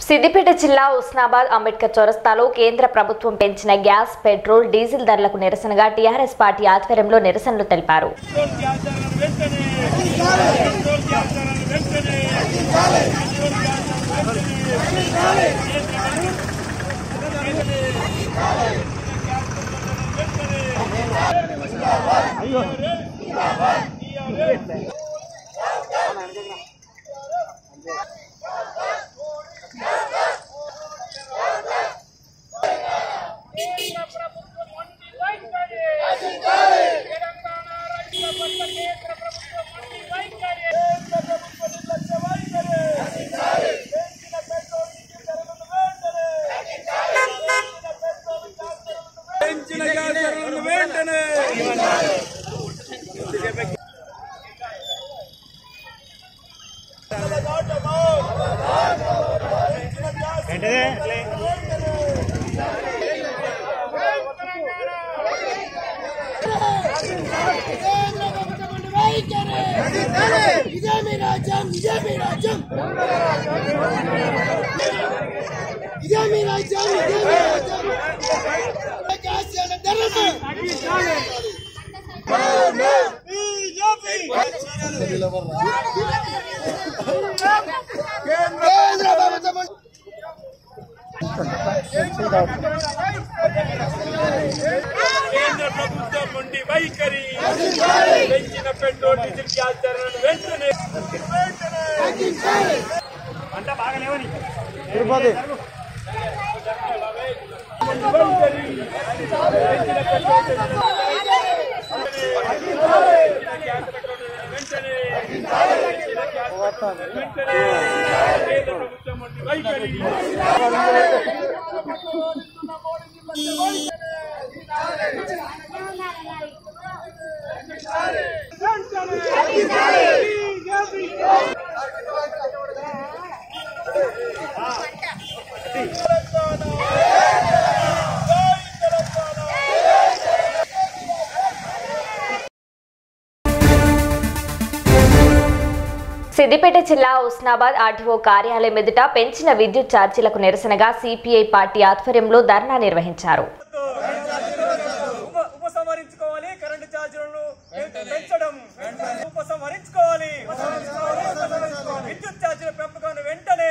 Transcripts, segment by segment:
సిద్దిపేట జిల్లా ఉస్నాబాద్ అంబేద్కర్ చౌరస్తాలో కేంద్ర ప్రభుత్వం పెంచిన గ్యాస్ పెట్రోల్ డీజిల్ ధరలకు నిరసనగా టీఆర్ఎస్ పార్టీ ఆధ్వర్యంలో నిరసనలు తెలిపారు పెంచిన గ్యాస్ ధరలను వెంటనే ఇదే మీ రాజ్యం ఇదే మీ రాజ్యం ఇదే మీ రాజ్యం ఇదే మీ రాజ్యం గ్యాస్ ధరలు కేంద్ర ప్రభుత్వం కేంద్ర ప్రభుత్వం నుండి వైఖరి పెంచిన పెట్రోల్ డీజిల్ గ్యాస్ ధరలను వెంటనే అంట బాగా లేవని వెంటనే కేంద్ర ప్రభుత్వం నుండి వైఖరి సిద్దిపేట జిల్లా ఉస్నాబాద్ ఆర్టీఓ కార్యాలయం ఎదుట పెంచిన విద్యుత్ ఛార్జీలకు నిరసనగా సిపిఐ పార్టీ ఆధ్వర్యంలో ధర్నా నిర్వహించారు ఉప- ఉపసంహరించుకోవాలి కరెంటు ఛార్జీలను పెంచడం ఉపసంహరించుకోవాలి విద్యుత్ ఛార్జీల పెంపకాన్ని వెంటనే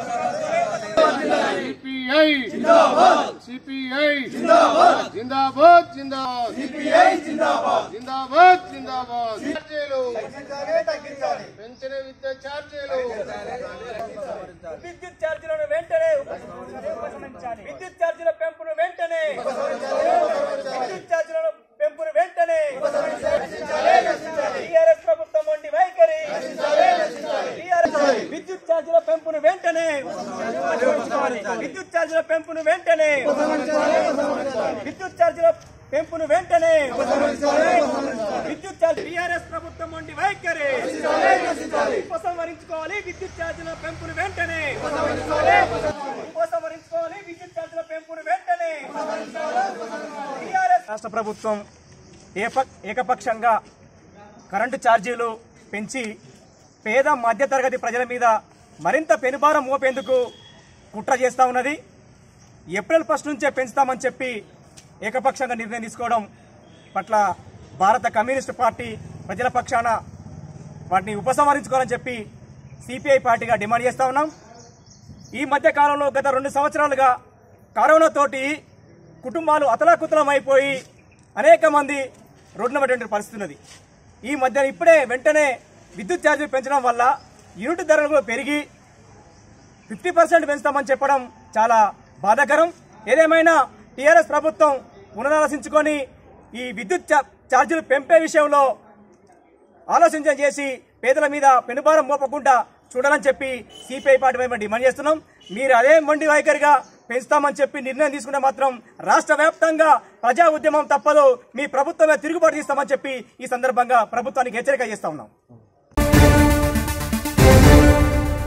సిపిఐ జిందాబాద్ సిపిఐ జిందాబాద్ జిందాబాద్ జిందాబాద్ సిపిఐ జిందాబాద్ జిందాబాద్ జిందాబాద్ ఛార్జీలు పెంచిన విద్యుత్ ఛార్జీలు విద్యుత్ ఛార్జీలను వెంటనే ఉపసంహరించాలి విద్యుత్ ఛార్జీల పెంపును వెంటనే విద్యుత్ ఛార్జీలను పెంపును వెంటనే టీఆర్ఎస్ ప్రభుత్వం వంటి వైఖరి TRS విద్యుత్ ఛార్జీల పెంపును వెంటనే విద్యుత్ ఛార్జీల పెంపును వెంటనే విద్యుత్ ఛార్జీల పెంపును వెంటనే విద్యుత్ ఛార్జ్ టీఆర్ఎస్ ప్రభుత్వం వంటి వైఖరి ఉపసంహరించుకోవాలి విద్యుత్ ఛార్జీల పెంపును వెంటనే ఉపసంహరించుకోవాలి విద్యుత్ ఛార్జీల పెంపును వెంటనే టీఆర్ఎస్ రాష్ట్ర ప్రభుత్వం ఏప- ఏకపక్షంగా కరెంటు ఛార్జీలు పెంచి పేద మధ్యతరగతి ప్రజల మీద మరింత పెనుభారం మోపేందుకు కుట్ర చేస్తా ఉన్నది ఏప్రిల్ ఫస్ట్ నుంచే పెంచుతామని చెప్పి ఏకపక్షంగా నిర్ణయం తీసుకోవడం పట్ల భారత కమ్యూనిస్టు పార్టీ ప్రజల పక్షాన వాటిని ఉపసంహరించుకోవాలని చెప్పి సిపిఐ పార్టీగా డిమాండ్ చేస్తా ఉన్నాం ఈ మధ్య కాలంలో గత రెండు సంవత్సరాలుగా కరోనా తోటి కుటుంబాలు అతలాకుతలం అయిపోయి అనేక మంది రోడ్డున పడేటువంటి పరిస్థితి ఉన్నది ఈ మధ్య ఇప్పుడే వెంటనే విద్యుత్ ఛార్జీలు పెంచడం వల్ల యూనిట్ ధరలు కూడా పెరిగి ఫిఫ్టీ పర్సెంట్ పెంచుతామని చెప్పడం చాలా బాధాకరం ఏదేమైనా టీఆర్ఎస్ ప్రభుత్వం పునరాలోచించుకొని ఈ విద్యుత్ ఛా- ఛార్జీలు పెంపే విషయంలో ఆలోచన చేసి పేదల మీద పెనుభారం మోపకుండా చూడాలని చెప్పి సిపిఐ పార్టీ వైపు డిమాండ్ చేస్తున్నాం మీరు అదే మొండి వైఖరిగా పెంచుతామని చెప్పి నిర్ణయం తీసుకుంటే మాత్రం రాష్ట్ర వ్యాప్తంగా ప్రజా ఉద్యమం తప్పదు మీ ప్రభుత్వమే తిరుగుబాటు తీస్తామని చెప్పి ఈ సందర్భంగా ప్రభుత్వానికి హెచ్చరిక చేస్తా ఉన్నాం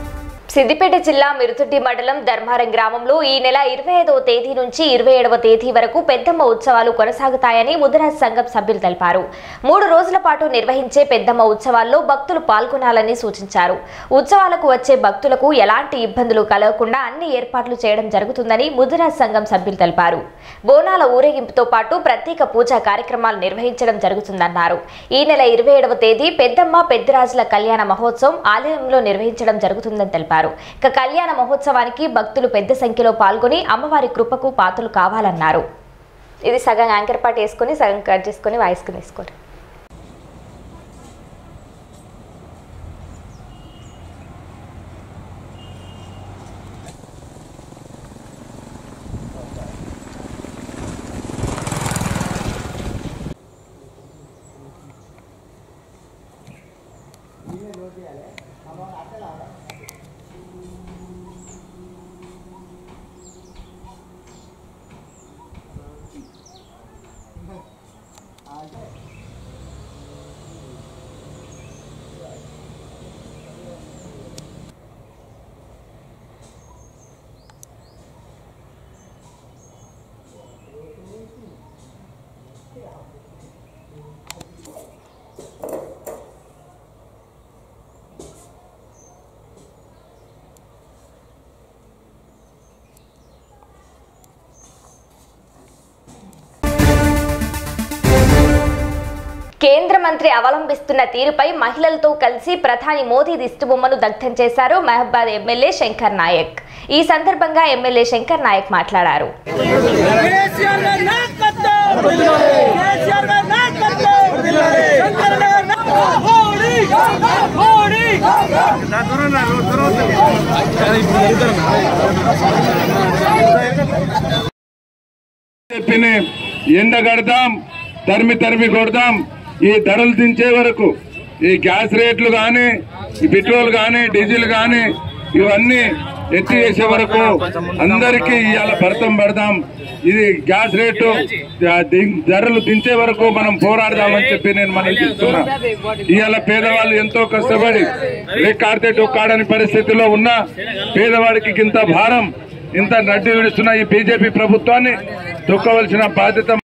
సిద్దిపేట జిల్లా మిరుతుడ్డి మండలం ధర్మారం గ్రామంలో ఈ నెల ఇరవై ఐదవ తేదీ నుంచి ఇరవై ఏడవ తేదీ వరకు పెద్దమ్మ ఉత్సవాలు కొనసాగుతాయని ముదిరాజ్ సంఘం సభ్యులు తెలిపారు మూడు రోజుల పాటు నిర్వహించే పెద్దమ్మ ఉత్సవాల్లో భక్తులు పాల్గొనాలని సూచించారు ఉత్సవాలకు వచ్చే భక్తులకు ఎలాంటి ఇబ్బందులు కలగకుండా అన్ని ఏర్పాట్లు చేయడం జరుగుతుందని ముదిరాజ్ సంఘం సభ్యులు తెలిపారు బోనాల ఊరేగింపుతో పాటు ప్రత్యేక పూజా కార్యక్రమాలు నిర్వహించడం జరుగుతుందన్నారు ఈ నెల ఇరవై ఏడవ తేదీ పెద్దమ్మ పెద్దరాజుల కళ్యాణ మహోత్సవం ఆలయంలో నిర్వహించడం జరుగుతుందని తెలిపారు ఇక కళ్యాణ మహోత్సవానికి భక్తులు పెద్ద సంఖ్యలో పాల్గొని అమ్మవారి కృపకు పాత్రలు కావాలన్నారు ఇది సగం యాంకర్ పాట వేసుకొని సగం కట్ చేసుకొని వాయిస్కి తీసుకోండి కేంద్ర మంత్రి అవలంబిస్తున్న తీరుపై మహిళలతో కలిసి ప్రధాని మోదీ దిష్టిబొమ్మను దగ్ధం చేశారు మహబాద్ ఎమ్మెల్యే శంకర్ నాయక్ ఈ సందర్భంగా ఎమ్మెల్యే శంకర్ నాయక్ మాట్లాడారు కేసీఆర్ గారి నాయకత్వం కేసీఆర్ గారి నాయకత్వం శంకర్ గారి నాయకత్వం మోడీ మోడీ చెప్పిన ఎండగడదాం తరిమి తరిమి కొడదాం ఈ ధరలు దించే వరకు ఈ గ్యాస్ రేట్లు కానీ ఈ పెట్రోల్ కానీ డీజిల్ కానీ ఇవన్నీ ఎత్తి చేసే వరకు అందరికీ ఇవాళ భర్తం పెడదాం ఇది గ్యాస్ రేటు ఆ, ది- ధరలు దించే వరకు మనం పోరాడదామని చెప్పి నేను మనం చెప్తున్నా ఇవాళ పేదవాళ్ళు ఎంతో కష్టపడి రెక్కాడితే డొక్కాడని పరిస్థితిలో ఉన్న పేదవాడికి ఇంత భారం ఇంత నడ్డి విడుస్తున్న ఈ బీజేపీ ప్రభుత్వాన్ని తొక్కవలసిన బాధ్యత